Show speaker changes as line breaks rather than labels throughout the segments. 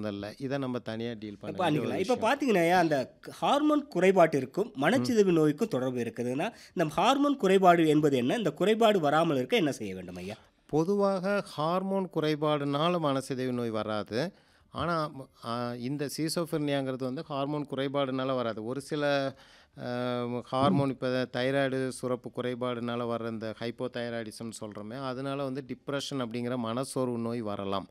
சார்ந்தல்ல இதை நம்ம தனியாக டீல் பண்ண வேண்டிய ஒரு
பண்ணிக்கலாம் இப்போ
விஷயம்
பார்த்தீங்கன்னா அந்த ஹார்மோன் குறைபாட்டிற்கும் மனச்சிதைவு நோய்க்கும் தொடர்பு இருக்குதுன்னா இந்த ஹார்மோன் குறைபாடு என்பது என்ன இந்த குறைபாடு வராமல் இருக்க என்ன செய்ய வேண்டும் ஐயா
பொதுவாக ஹார்மோன் குறைபாடுனால மனசிதைவு நோய் வராது ஆனால் இந்த சீசோஃபெர்னியாங்கிறது வந்து ஹார்மோன் குறைபாடுனால வராது ஒரு சில ஆஹ், ஹார்மோன் இப்போ தைராய்டு சுரப்பு குறைபாடுனால வர்ற இந்த ஹைப்போதைராய்டிசம்னு சொல்கிறோமே அதனால வந்து டிப்ரெஷன் அப்படிங்கிற மனசோர்வு நோய் வரலாம்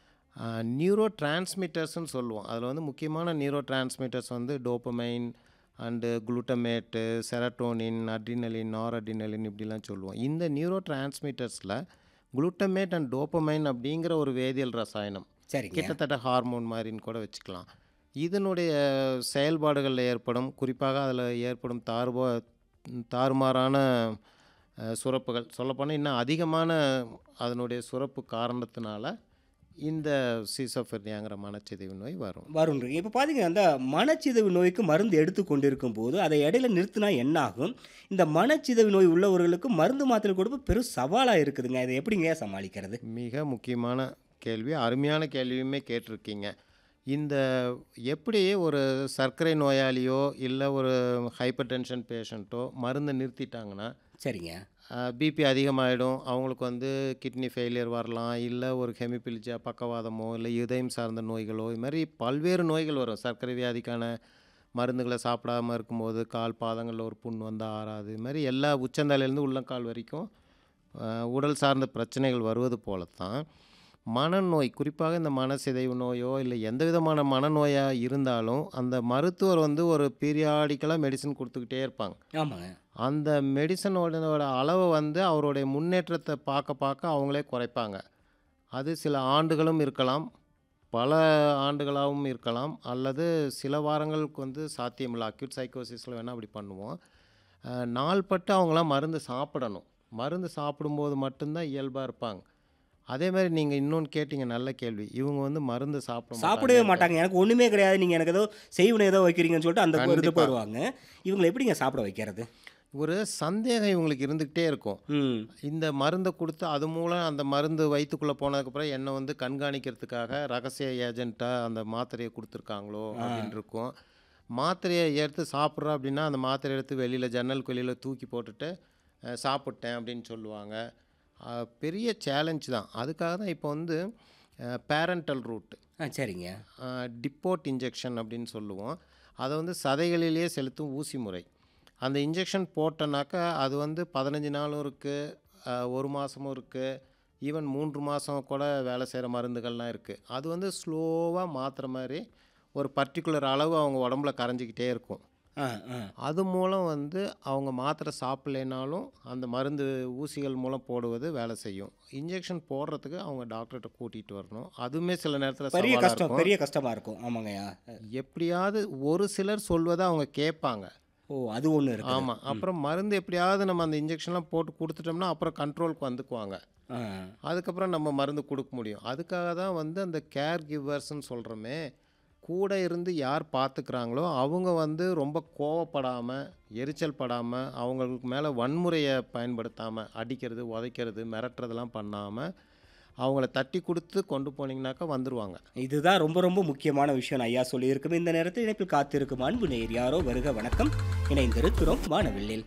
நியூரோ டிரான்ஸ்மிட்டர்ஸ்னு சொல்லுவோம் அதில் வந்து முக்கியமான நியூரோ டிரான்ஸ்மிட்டர்ஸ் வந்து dopamine and glutamate serotonin adrenaline nor adrenaline இப்படிலாம் சொல்லுவோம் இந்த நியூரோ டிரான்ஸ்மிட்டர்ஸில் குளுட்டமேட் அண்ட் டோப்பமைன் அப்படிங்கிற ஒரு வேதியியல் ரசாயனம்
சரிங்க
கிட்டத்தட்ட ஹார்மோன் மாதிரின்னு கூட வச்சுக்கலாம் இதனுடைய செயல்பாடுகளில் ஏற்படும் குறிப்பாக அதில் ஏற்படும் தாறுபோ தாறுமாறான அஹ், சுரப்புகள் சொல்லப்போனால் இன்னும் அதிகமான அதனுடைய சுரப்பு காரணத்தினால இந்த சீசோஃபெர்னியாங்கிற மனச்சிதைவு நோய் வரும்
வரும் இப்போ பார்த்தீங்கன்னா அந்த மனச்சிதைவு நோய்க்கு மருந்து எடுத்து கொண்டிருக்கும் போது அதை இடையில நிறுத்தினா என்ன ஆகும் இந்த மனச்சிதைவு நோய் உள்ளவர்களுக்கு மருந்து மாத்திரை கொடுப்பு பெரும் சவாலாக இருக்குதுங்க இதை எப்படிங்க சமாளிக்கிறது
மிக முக்கியமான கேள்வி அருமையான கேள்வியுமே கேட்டிருக்கீங்க இந்த எப்படி ஒரு சர்க்கரை நோயாளியோ இல்லை ஒரு ஹைப்பர் டென்ஷன் பேஷண்ட்டோ மருந்தை நிறுத்திட்டாங்கன்னா
சரிங்க
பிபி அதிகமாகிடும் அவங்களுக்கு வந்து கிட்னி ஃபெயிலியர் வரலாம் இல்லை ஒரு ஹெமிபிலிஜா பக்கவாதமோ இல்லை இதயம் சார்ந்த நோய்களோ இது மாதிரி பல்வேறு நோய்கள் வரும் சர்க்கரை வியாதிக்கான மருந்துகளை சாப்பிடாம இருக்கும்போது கால் பாதங்களில் ஒரு புண் வந்து ஆறாது இது மாதிரி எல்லா உச்சந்தலையிலேருந்து உள்ளங்கால் வரைக்கும் அஹ், உடல் சார்ந்த பிரச்சனைகள் வருவது போல தான் மனநோய் குறிப்பாக இந்த மனசிதைவு நோயோ இல்லை எந்த விதமான மனநோயாக இருந்தாலும் அந்த மருத்துவர் வந்து ஒரு பீரியாடிக்கலாக மெடிசன் கொடுத்துக்கிட்டே இருப்பாங்க
ஆமாங்க
அந்த மெடிசனோட அளவை வந்து அவருடைய முன்னேற்றத்தை பார்க்க பார்க்க அவங்களே குறைப்பாங்க அது சில ஆண்டுகளும் இருக்கலாம் பல ஆண்டுகளாகவும் இருக்கலாம் அல்லது சில வாரங்களுக்கு வந்து சாத்தியமில்லை அக்யூட் சைக்கோசிஸில் வேணால் அப்படி பண்ணுவோம் அஹ், நாள்பட்டு அவங்களாம் மருந்து சாப்பிடணும் மருந்து சாப்பிடும்போது மட்டும்தான் இயல்பாக இருப்பாங்க அதே மாதிரி நீங்கள் இன்னொன்று கேட்டீங்க நல்ல கேள்வி இவங்க வந்து மருந்து சாப்பிட
சாப்பிடவே
மாட்டாங்க.
மாட்டாங்க எனக்கு ஒன்றுமே கிடையாது நீங்கள் எனக்கு ஏதோ செய்வனை ஏதோ வைக்கிறீங்கன்னு சொல்லிட்டு அந்த இது
கண்டிப்பா.
போயிடுவாங்க இவங்களை எப்படிங்க சாப்பிட வைக்கிறது
ஒரு சந்தேகம் இவங்களுக்கு இருந்துக்கிட்டே இருக்கும்
ம்
இந்த மருந்தை கொடுத்து அது மூலம் அந்த மருந்து வயிற்றுக்குள்ளே போனதுக்கப்புறம் என்னை வந்து கண்காணிக்கிறதுக்காக ரகசிய ஏஜென்ட்டாக அந்த மாத்திரையை கொடுத்துருக்காங்களோ அப்படின்னு இருக்கும் மாத்திரையை எடுத்து சாப்பிட்றோம் அப்படின்னா அந்த மாத்திரையை எடுத்து வெளியில் ஜன்னலுக்கு வெளியில் தூக்கி போட்டுட்டு அஹ், சாப்பிட்டேன் அப்படின்னு சொல்லுவாங்க அஹ், பெரிய சேலஞ்ச் தான் அதுக்காக தான் இப்போ வந்து பேரண்டல் ரூட்
ஆ சரிங்க
டிப்போட் இன்ஜெக்ஷன் அப்படின்னு சொல்லுவோம் அதை வந்து சதைகளிலேயே செலுத்தும் ஊசி முறை அந்த இன்ஜெக்ஷன் போட்டனாக்கா அது வந்து பதினஞ்சு நாளும் இருக்குது ஒரு மாதமும் இருக்குது ஈவன் மூன்று மாதம் கூட வேலை செய்கிற மருந்துகள்லாம் இருக்குது அது வந்து ஸ்லோவாக மாற்றுற மாதிரி ஒரு பர்டிகுலர் அளவு அவங்க உடம்புல கரைஞ்சிக்கிட்டே இருக்கும்
ஆ ஆ
அது மூலம் வந்து அவங்க மாத்திரை சாப்பிட்லேனாலும் அந்த மருந்து ஊசிகள் மூலம் போடுவது வேலை செய்யும் இன்ஜெக்ஷன் போடுறதுக்கு அவங்க டாக்டர்கிட்ட கூட்டிகிட்டு வரணும் அதுவுமே சில நேரத்தில்
பெரிய
சவாலாக
கஷ்டம்
இருக்கும்
பெரிய கஷ்டமாக இருக்கும் ஆமாங்கய்யா
எப்படியாவது ஒரு சிலர் சொல்வதை அவங்க கேட்பாங்க
ஓ அது ஒன்று இருக்கு
ஆமாம் அப்புறம் மருந்து எப்படியாவது நம்ம அந்த இன்ஜெக்ஷன்லாம் போட்டு கொடுத்துட்டோம்னா அப்புறம் கண்ட்ரோலுக்கு வந்துக்குவாங்க
ஆ
அதுக்கப்புறம் நம்ம மருந்து கொடுக்க முடியும் அதுக்காக தான் வந்து அந்த கேர் கிவர்ஸ்ன்னு சொல்கிறோமே கூட இருந்து யார் பார்த்துக்கிறாங்களோ அவங்க வந்து ரொம்ப கோவப்படாமல் எரிச்சல் படாமல் அவங்களுக்கு மேலே வன்முறையை பயன்படுத்தாமல் அடிக்கிறது உதைக்கிறது மிரட்டுறதெல்லாம் பண்ணாமல் அவங்கள தட்டி கொடுத்து கொண்டு போனீங்கனாக்கா வந்துடுவாங்க
இதுதான் ரொம்ப ரொம்ப முக்கியமான விஷயம் ஐயா சொல்லியிருக்கும் இந்த நேரத்தில் இணைப்பில் காத்திருக்கும் அன்பு நேர் யாரோ வருக வணக்கம் இணைந்திருக்கிறோம் வானவில்லில்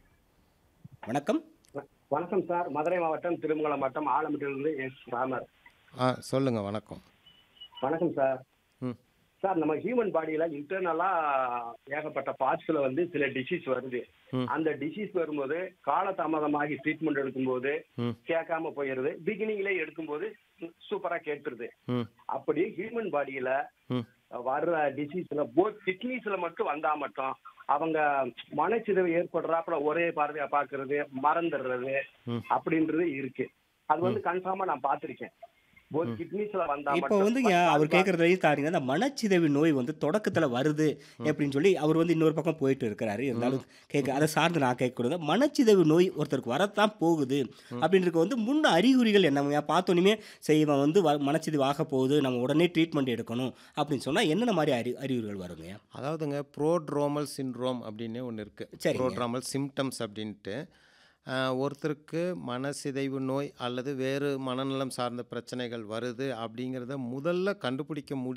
வணக்கம்
வணக்கம் சார் மதுரை மாவட்டம் திருமங்கலம் வட்டம் ஆலம்பட்டிலிருந்து எஸ் ராமர்
ஆ சொல்லுங்கள் வணக்கம்
வணக்கம் சார்
ம்
சார் நம்ம ஹியூமன் பாடியில இன்டர்னலா ஏகப்பட்ட பார்ட்ஸ்ல வந்து சில டிசீஸ் வருது
ம்.
அந்த டிசீஸ் வரும்போது காலதாமதமாகி ட்ரீட்மெண்ட் எடுக்கும்போது
ம்
கேட்காம போயிருது பிகினிங்ல எடுக்கும்போது சூப்பரா கேட்டுருது
ம்
அப்படி ஹியூமன் பாடியில
ம்
வர்ற டிசீஸ்ல போத் கிட்னிஸ்ல மட்டும் வந்தா மட்டும் அவங்க மனச்சிதைவு ஏற்படுறாப்புல ஒரே பார்வையா பாக்குறது மறந்துடுறது
ம்.
அப்படின்றது இருக்கு அது வந்து கன்ஃபார்மா நான் பார்த்திருக்கேன் போத் கிட்னிஸ்ல வந்தா
இப்போ
மட்டும்
வந்துங்க அவர் கேட்குறதுலேயே தாருங்க அந்த மனச்சிதைவு நோய் வந்து தொடக்கத்தில் வருது அப்படின்னு சொல்லி அவர் வந்து இன்னொரு பக்கம் போயிட்டு இருக்கிறாரு இருந்தாலும் கேட்க அதை சார்ந்து நான் கேட்கக்கூடாது மனச்சிதைவு நோய் ஒருத்தருக்கு வரத்தான் போகுது அப்படின்றது வந்து முன்ன அறிகுறிகள் என்னங்க பார்த்தோன்னே சரி இவன் வந்து வ- மனச்சிதைவு ஆக போகுது நம்ம உடனே ட்ரீட்மெண்ட் எடுக்கணும் அப்படின்னு சொன்னால் என்னென்ன மாதிரி அறி அறிகுறிகள் வருங்க
அதாவதுங்க ப்ரோட்ரோமல் சிண்ட்ரோம் அப்படின்னே ஒன்று இருக்குது
சரிங்க.
ப்ரோட்ரோமல் சிம்டம்ஸ் அப்படின்ட்டு ஆஹ், ஒருத்தருக்கு மனசிதைவு நோய் அல்லது வேறு மனநலம் சார்ந்த பிரச்சனைகள் வருது அப்படிங்கிறத முதல்ல கண்டுபிடிக்க முடி